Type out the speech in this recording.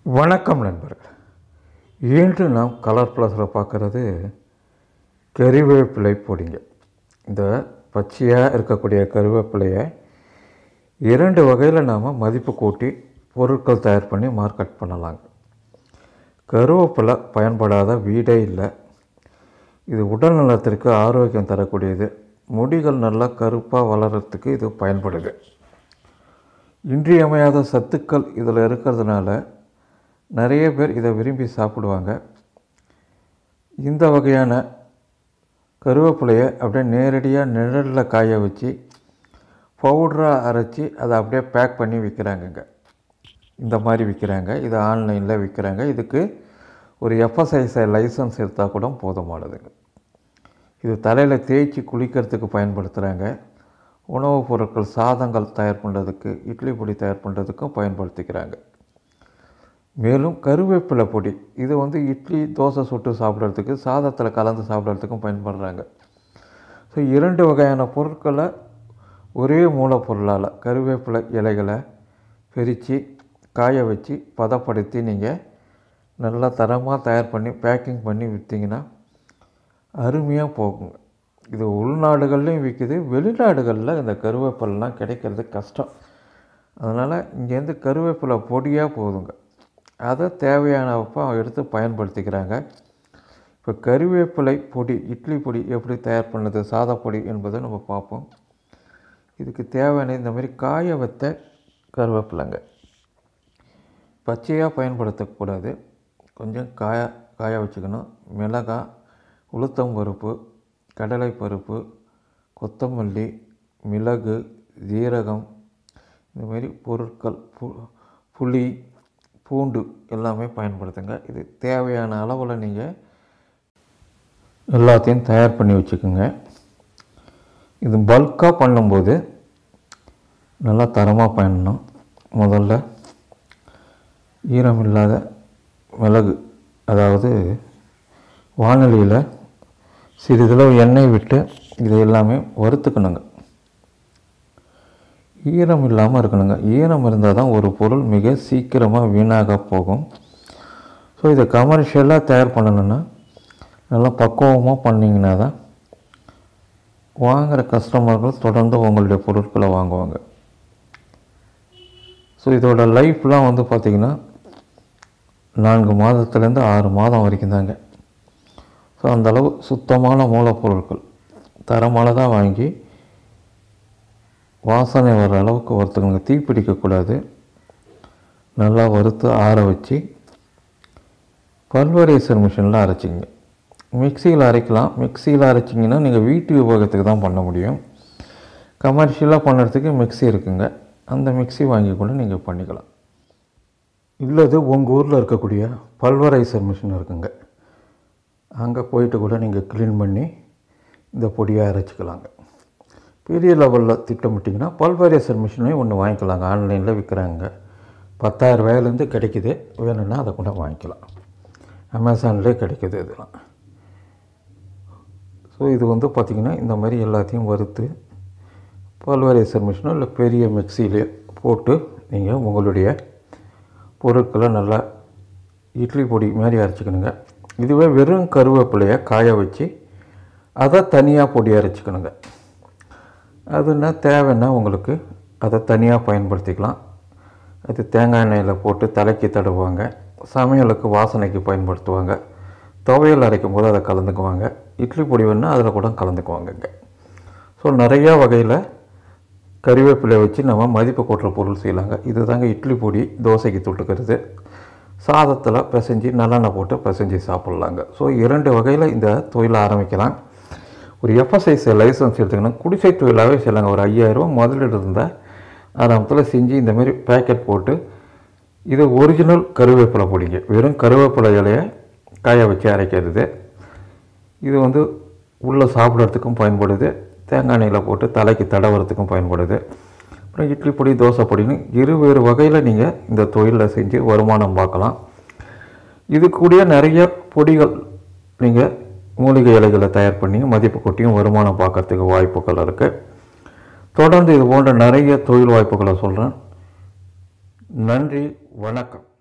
வணக்கம் நண்பர்கள் இன்று நாம் கலர் ப்ளஸில் பார்க்குறது கறிவேப்பிலை பொடிங்க இந்த பச்சையாக இருக்கக்கூடிய கருவேப்பிலையை இரண்டு வகையில் நாம் மதிப்பு கூட்டி பொருட்கள் தயார் பண்ணி மார்க்கெட் பண்ணலாங்க கருவேப்பிலை பயன்படாத வீடே இல்லை இது உடல் நலத்திற்கு ஆரோக்கியம் தரக்கூடியது முடிகள் நல்லா கருப்பாக வளர்கிறதுக்கு இது பயன்படுது இன்றியமையாத சத்துக்கள் இதில் இருக்கிறதுனால நிறைய பேர் இதை விரும்பி சாப்பிடுவாங்க இந்த வகையான கருவேப்பிலையை அப்படியே நேரடியாக நிழலில் காய வச்சு பவுடராக அரைச்சி அதை அப்படியே பேக் பண்ணி விற்கிறாங்கங்க இந்த மாதிரி விற்கிறாங்க இது ஆன்லைனில் விற்கிறாங்க இதுக்கு ஒரு எஃப்எஸ்ஐசை லைசன்ஸ் எடுத்தால் கூட போதுமானதுங்க இது தலையில் தேய்ச்சி குளிக்கிறதுக்கு பயன்படுத்துகிறாங்க உணவுப் பொருட்கள் சாதங்கள் தயார் பண்ணுறதுக்கு இட்லி பொடி தயார் பண்ணுறதுக்கும் பயன்படுத்திக்கிறாங்க மேலும் கருவேப்பிலை பொடி இது வந்து இட்லி தோசை சுட்டு சாப்பிட்றதுக்கு சாதத்தில் கலந்து சாப்பிட்றதுக்கும் பயன்படுறாங்க ஸோ இரண்டு வகையான பொருட்களை ஒரே மூலப்பொருளால் கருவேப்பிலை இலைகளை பிரித்து காய வச்சு பதப்படுத்தி நீங்கள் நல்லா தரமாக தயார் பண்ணி பேக்கிங் பண்ணி விற்றீங்கன்னா அருமையாக போகுங்க இது உள்நாடுகள்லையும் விற்கிது வெளிநாடுகளில் இந்த கருவேப்பிலாம் கிடைக்கிறது கஷ்டம் அதனால் இங்கேருந்து கருவேப்பிலை பொடியாக போகுதுங்க அதை தேவையானப்போ எடுத்து பயன்படுத்திக்கிறாங்க இப்போ கருவேப்பிலை பொடி இட்லி பொடி எப்படி தயார் பண்ணுறது சாதப்பொடி என்பதை நம்ம பார்ப்போம் இதுக்கு தேவையான இந்த மாதிரி காய வைத்த கருவேப்பிலைங்க பச்சையாக பயன்படுத்தக்கூடாது கொஞ்சம் காய காய வச்சுக்கணும் மிளகாய் உளுத்தம் பருப்பு கடலை பருப்பு கொத்தமல்லி மிளகு ஜீரகம் இந்த மாதிரி பொருட்கள் பு புளி பூண்டு எல்லாமே பயன்படுத்துங்க இது தேவையான அளவில் நீங்கள் எல்லாத்தையும் தயார் பண்ணி வச்சுக்கோங்க இது பல்காக பண்ணும்போது நல்லா தரமாக பண்ணணும் முதல்ல ஈரம் இல்லாத மிளகு அதாவது வானொலியில் சிறிதளவு எண்ணெய் விட்டு இதை எல்லாமே வறுத்துக்கணுங்க ஈரம் இல்லாமல் இருக்கணுங்க ஈரம் இருந்தால் தான் ஒரு பொருள் மிக சீக்கிரமாக வீணாக போகும் ஸோ இதை கமர்ஷியலாக தயார் பண்ணணுன்னா நல்லா பக்குவமாக பண்ணிங்கன்னா தான் வாங்குகிற கஸ்டமர்கள் தொடர்ந்து உங்களுடைய பொருட்களை வாங்குவாங்க ஸோ இதோட லைஃப்லாம் வந்து பார்த்திங்கன்னா நான்கு மாதத்துலேருந்து ஆறு மாதம் வரைக்கும் தாங்க ஸோ அந்தளவு சுத்தமான மூலப்பொருட்கள் தரமானதாக வாங்கி வாசனை வர அளவுக்கு வறுத்துக்கணுங்க தீ பிடிக்கக்கூடாது நல்லா வறுத்து ஆற வச்சு பல்வரேசர் மிஷினில் அரைச்சிங்க மிக்சியில் அரைக்கலாம் மிக்சியில் அரைச்சிங்கன்னா நீங்கள் வீட்டு உபயோகத்துக்கு தான் பண்ண முடியும் கமர்ஷியலாக பண்ணுறதுக்கு மிக்சி இருக்குங்க அந்த மிக்சி வாங்கி கூட நீங்கள் பண்ணிக்கலாம் இல்லது உங்கள் ஊரில் இருக்கக்கூடிய பல்வரைசர் மிஷின் இருக்குங்க அங்கே போயிட்டு கூட நீங்கள் க்ளீன் பண்ணி இந்த பொடியை அரைச்சிக்கலாங்க பெரிய லெவலில் திட்டமிட்டிங்கன்னா பல்வரைசர் மிஷினையும் ஒன்று வாங்கிக்கலாங்க ஆன்லைனில் விற்கிறாங்க பத்தாயிரம் ரூபாயிலேருந்து கிடைக்குது வேணும்னா அதை கூட வாங்கிக்கலாம் அமேசான்லேயே கிடைக்குது இதெல்லாம் ஸோ இது வந்து பார்த்திங்கன்னா இந்த மாதிரி எல்லாத்தையும் வறுத்து பல்வரைசர் மிஷினோ இல்லை பெரிய மிக்சியிலே போட்டு நீங்கள் உங்களுடைய பொருட்களை நல்லா இட்லி பொடி மாதிரி அரைச்சிக்கணுங்க இதுவே வெறும் கருவேப்பிலையை காய வச்சு அதை தனியாக பொடி அரைச்சிக்கணுங்க அதுனா தேவைன்னா உங்களுக்கு அதை தனியாக பயன்படுத்திக்கலாம் அது தேங்காய் எண்ணெயில் போட்டு தலைக்கு தடவுவாங்க சமையலுக்கு வாசனைக்கு பயன்படுத்துவாங்க துவையல் அரைக்கும் போது அதை கலந்துக்குவாங்க இட்லி பொடி வேணால் அதில் கூட கலந்துக்குவாங்கங்க ஸோ நிறையா வகையில் கறிவேப்பிலை வச்சு நம்ம மதிப்பு கூட்டுற பொருள் செய்யலாங்க இது தாங்க இட்லி பொடி தோசைக்கு தொட்டுக்கிறது சாதத்தில் பிசைஞ்சு நல்லெண்ணெய் போட்டு பிசைஞ்சு சாப்பிட்லாங்க ஸோ இரண்டு வகையில் இந்த தொழிலை ஆரம்பிக்கலாம் ஒரு எஃப்எஸ்ஐசி லைசன்ஸ் எடுத்துக்கணும் குடிசை தொழிலாகவே செய்யலாங்க ஒரு ஐயாயிரரூவா முதலீடு இருந்தால் ஆரம்பத்தில் செஞ்சு இந்தமாரி பேக்கெட் போட்டு இது ஒரிஜினல் கருவேப்பிலை பொடிங்க வெறும் கருவேப்பிலை இலையை காய வச்சு அரைக்கிறது இது வந்து உள்ளே சாப்பிட்றதுக்கும் பயன்படுது தேங்காய் எண்ணெயில் போட்டு தலைக்கு தடவுறதுக்கும் பயன்படுது அப்புறம் இட்லி பொடி தோசை பொடின்னு இருவேறு வகையில் நீங்கள் இந்த தொழிலில் செஞ்சு வருமானம் பார்க்கலாம் இது கூடிய நிறைய பொடிகள் நீங்கள் மூலிகை இலைகளை தயார் பண்ணி மதிப்பு கொட்டியும் வருமானம் பார்க்கறதுக்கு வாய்ப்புகள் இருக்குது தொடர்ந்து இது போன்ற நிறைய தொழில் வாய்ப்புகளை சொல்கிறேன் நன்றி வணக்கம்